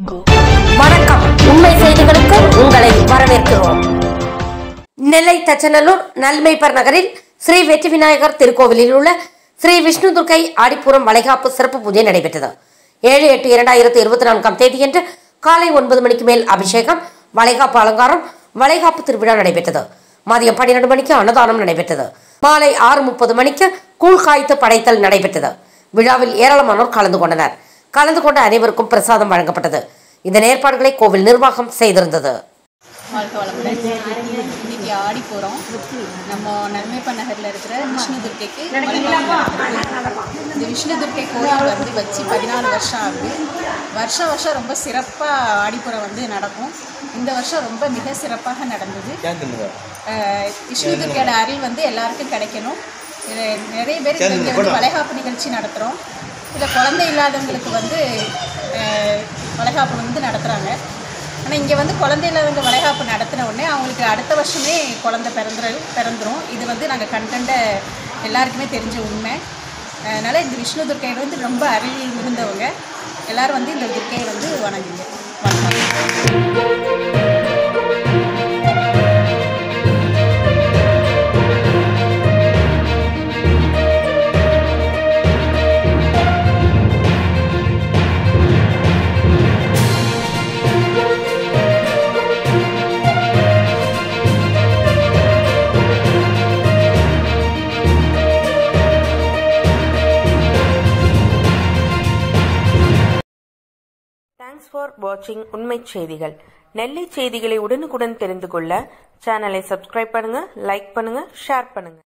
வணக்கம் உண்மை செய்திகளுக்கு உங்களை வரவேற்கிறோம் நெல்லை தச்சநல்லூர் நல்மைப்பர் நகரில் ஸ்ரீ வெற்றி விநாயகர் திருக்கோவிலில் உள்ள ஸ்ரீ விஷ்ணு துர்க்கை ஆடிப்புறம் வளைகாப்பு சிறப்பு பூஜை நடைபெற்றது ஏழு எட்டு இரண்டாயிரத்தி இருபத்தி நான்காம் தேதியன்று காலை ஒன்பது மணிக்கு மேல் அபிஷேகம் வளைகாப்பு அலங்காரம் வளைகாப்பு திருவிழா நடைபெற்றது மதியம் பன்னிரண்டு மணிக்கு அன்னதானம் நடைபெற்றது மாலை ஆறு முப்பது மணிக்கு கூழ் காய்த்து படைத்தல் நடைபெற்றது விழாவில் ஏராளமானோர் கலந்து கொண்டனர் கலந்து கொண்ட அனைவருக்கும் பிரசாதம் வழங்கப்பட்டது இதன் ஏற்பாடுகளை கோவில் நிர்வாகம் செய்திருந்தது வாழ்க்கை வளமுடன் இன்னைக்கு ஆடி போகிறோம் நம்ம நன்மைப்ப நகரில் இருக்கிற விஷ்ணு துர்க்கைக்கு வளைகாப்பு நடக்குது. இந்த விஷ்ணு துர்க்கை கோயில் வந்து வச்சு பதினாலு வருஷம் ஆகுது வருஷம் வருஷம் ரொம்ப சிறப்பாக ஆடிப்புறம் வந்து நடக்கும் இந்த வருஷம் ரொம்ப மிக சிறப்பாக நடந்தது அஹ் விஷ்ணு துர்க்கையோட அருள் வந்து எல்லாருக்கும் கிடைக்கணும் இது நிறைய பேர் இங்கே வந்து வளைகாப்பு நிகழ்ச்சி நடத்துகிறோம் இதில் குழந்தை இல்லாதவங்களுக்கு வந்து அஹ், வளைகாப்பு வந்து நடத்துகிறாங்க ஆனால் இங்கே வந்து குழந்தை இல்லாதவங்க வளைகாப்பு நடத்தின உடனே அவங்களுக்கு அடுத்த வருஷமே குழந்தை பிறந்துரு பிறந்துரும் இது வந்து நாங்கள் கண்கண்ட எல்லாருக்குமே தெரிஞ்ச உண்மை அதனால் இந்த விஷ்ணு துர்க்கையை வந்து ரொம்ப அருள் மிகுந்தவங்க எல்லாரும் வந்து இந்த துர்க்கையை வந்து வணங்குங்க வணக்கம் தேங்க்ஸ் ஃபார் வாட்சிங் உண்மை செய்திகள் நெல்லை செய்திகளை உடனுக்குடன் தெரிந்து கொள்ள சேனலை சப்ஸ்கிரைப் பண்ணுங்க லைக் பண்ணுங்க ஷேர் பண்ணுங்க